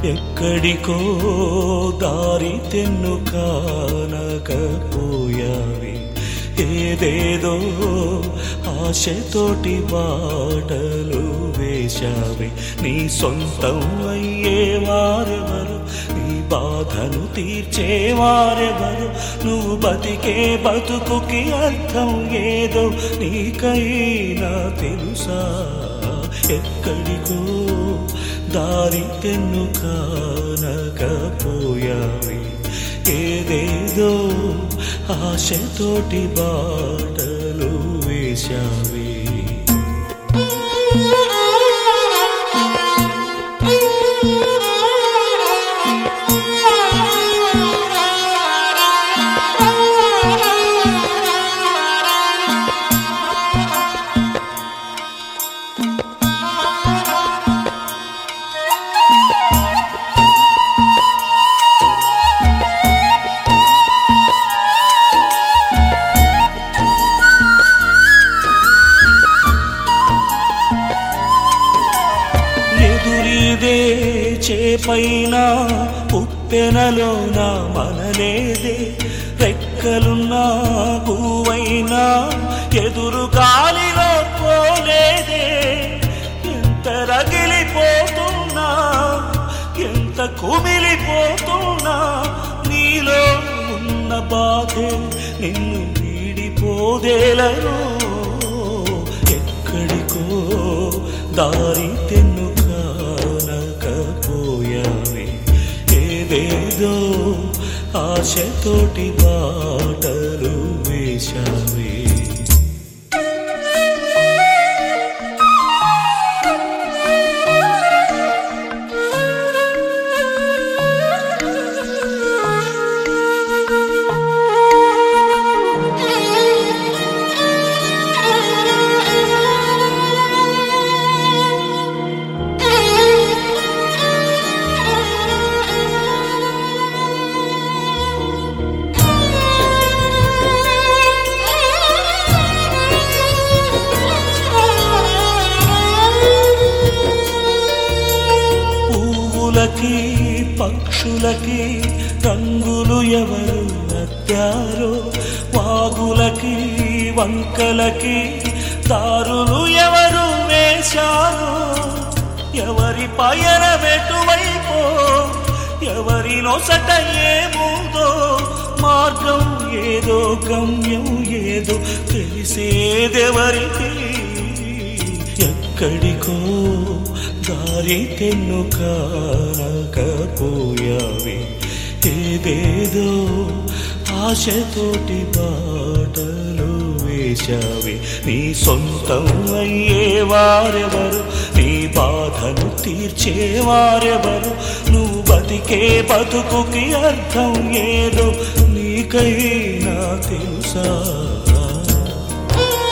ఎక్కడికో దారి తెన్ను కానకపోయావి ఏదేదో ఆశతోటి బాటలు వేశావి నీ సొంతం అయ్యేవారెవరు నీ బాధను తీర్చేవారెవరు నువ్వు బతికే బతుకుకి అర్థం ఏదో నీకైనా తెలుసా ఎక్కడికో దారి తెన్ను కానకపోయావి ఏదేదో ఆశతోటి బాటలు వేశావి ఎదురీదే చేపైన ఉప్పెనలోన మనలేదే రెక్కలున్నా పువ్వైనా ఎదురు గాలిలో పోలేదే ఎంత రగిలిపోతున్నా ఎంత కుమిలిపోతున్నా నీలో ఉన్న బాధే నిన్ను వీడిపోదేలను ఎక్కడికో దారి తెన్ను కానకపోయావి ఏదేదో ఆశతోటి బాటలు వేశావి పువ్వులకి పక్షులకి రంగులు ఎవరు అద్దారో వాగులకి వంకలకి దారులు ఎవరు వేశారో ఎవరి పయన వెటువైపో ఎవరి నొసట ఏముందో మార్గం ఏదో గమ్యం ఏదో తెలిసేదెవరికి ఎక్కడికో దారి తెన్ను కానకపోయావి ఏదేదో ఆశతోటి బాటలు వేశావి నీ సొంతం అయ్యేవారెవరు నీ బాధను తీర్చేవారెవరు నువ్వు బతికే బతుకుకి అర్థం ఏదో నీకైనా తెలుసా